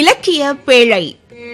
இலக்கிய பேழை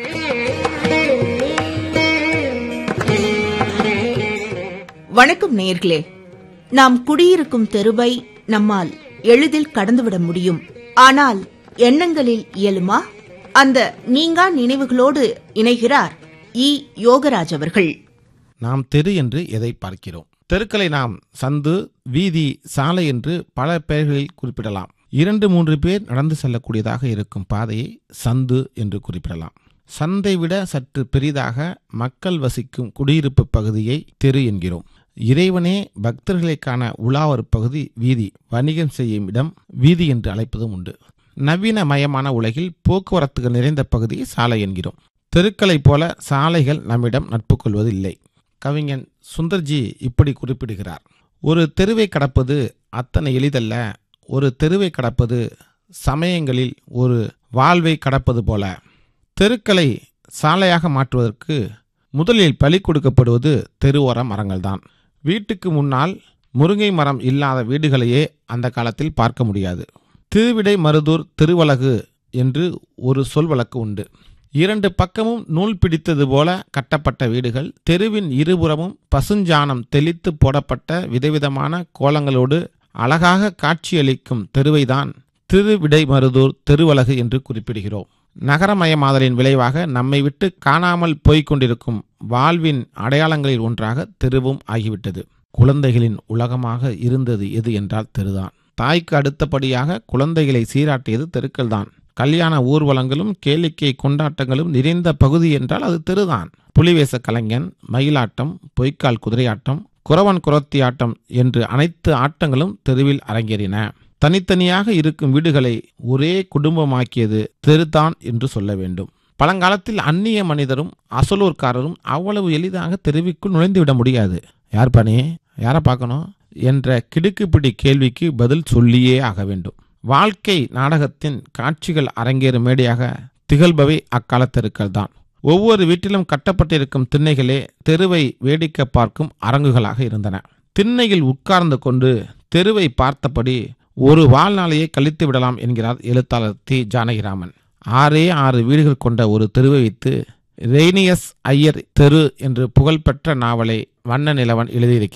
வணக்கம் நேயர்களே நாம் குடியிருக்கும் தெருவை நம்மால் எளிதில் கடந்துவிட முடியும் ஆனால் எண்ணங்களில் இயலுமா அந்த நீங்கா நினைவுகளோடு இணைகிறார் இ யோகராஜ் அவர்கள் நாம் தெரு என்று எதை பார்க்கிறோம் தெருக்களை நாம் சந்து வீதி சாலை என்று பல பெயர்களில் குறிப்பிடலாம் இரண்டு மூன்று பேர் நடந்து செல்லக்கூடியதாக இருக்கும் பாதையை சந்து என்று குறிப்பிடலாம் சந்தை விட சற்று பெரிதாக மக்கள் வசிக்கும் குடியிருப்பு பகுதியை தெரு என்கிறோம் இறைவனே பக்தர்களுக்கான உலாவர் பகுதி வீதி வணிகம் செய்யும் இடம் வீதி என்று அழைப்பதும் உண்டு நவீன மயமான உலகில் போக்குவரத்துகள் நிறைந்த பகுதியை சாலை என்கிறோம் தெருக்களைப் போல சாலைகள் நம்மிடம் நட்பு கொள்வதில்லை கவிஞன் சுந்தர்ஜி இப்படி குறிப்பிடுகிறார் ஒரு தெருவை கடப்பது அத்தனை எளிதல்ல ஒரு தெருவை கடப்பது சமயங்களில் ஒரு வாழ்வை கடப்பது போல தெருக்களை சாலையாக மாற்றுவதற்கு முதலில் பலி கொடுக்கப்படுவது தெருவோர மரங்கள்தான் வீட்டுக்கு முன்னால் முருங்கை மரம் இல்லாத வீடுகளையே அந்த காலத்தில் பார்க்க முடியாது திருவிடை மருதூர் திருவலகு என்று ஒரு சொல் வழக்கு உண்டு இரண்டு பக்கமும் நூல் பிடித்தது போல கட்டப்பட்ட வீடுகள் தெருவின் இருபுறமும் பசுஞ்சாணம் தெளித்து போடப்பட்ட விதவிதமான கோலங்களோடு அழகாக காட்சியளிக்கும் தெருவைதான் திருவிடைமருதூர் திருவலகு என்று குறிப்பிடுகிறோம் நகரமயமாதலின் விளைவாக நம்மை விட்டு காணாமல் போய்க் கொண்டிருக்கும் வாழ்வின் அடையாளங்களில் ஒன்றாக தெருவும் ஆகிவிட்டது குழந்தைகளின் உலகமாக இருந்தது எது என்றால் தெருதான் தாய்க்கு அடுத்தபடியாக குழந்தைகளை சீராட்டியது தெருக்கள்தான் கல்யாண ஊர்வலங்களும் கேளிக்கை கொண்டாட்டங்களும் நிறைந்த பகுதி என்றால் அது தெருதான் புலிவேச கலைஞன் மயிலாட்டம் பொய்க்கால் குதிரையாட்டம் குறவன் குரத்தி ஆட்டம் என்று அனைத்து ஆட்டங்களும் தெருவில் அரங்கேறின தனித்தனியாக இருக்கும் வீடுகளை ஒரே குடும்பமாக்கியது தெருதான் என்று சொல்ல வேண்டும் பழங்காலத்தில் அந்நிய மனிதரும் அசலூர்காரரும் அவ்வளவு எளிதாக தெருவிக்குள் நுழைந்துவிட முடியாது யார் பணி யாரை பார்க்கணும் என்ற கிடுக்குப்பிடி கேள்விக்கு பதில் சொல்லியே ஆக வேண்டும் வாழ்க்கை நாடகத்தின் காட்சிகள் அரங்கேறும் மேடையாக திகழ்பவை அக்காலத்தெருக்கள் தான் ஒவ்வொரு வீட்டிலும் கட்டப்பட்டிருக்கும் திண்ணைகளே தெருவை வேடிக்கை பார்க்கும் அரங்குகளாக இருந்தன திண்ணையில் உட்கார்ந்து கொண்டு தெருவை பார்த்தபடி ஒரு வாழ்நாளையே கழித்து விடலாம் என்கிறார் எழுத்தாளர் தி ஜானகிராமன் ஆறே ஆறு வீடுகள் கொண்ட ஒரு தெருவை வைத்து ரெய்னியஸ் ஐயர் தெரு என்று புகழ்பெற்ற நாவலை வண்ண நிலவன் எழுதியிருக்கிறார்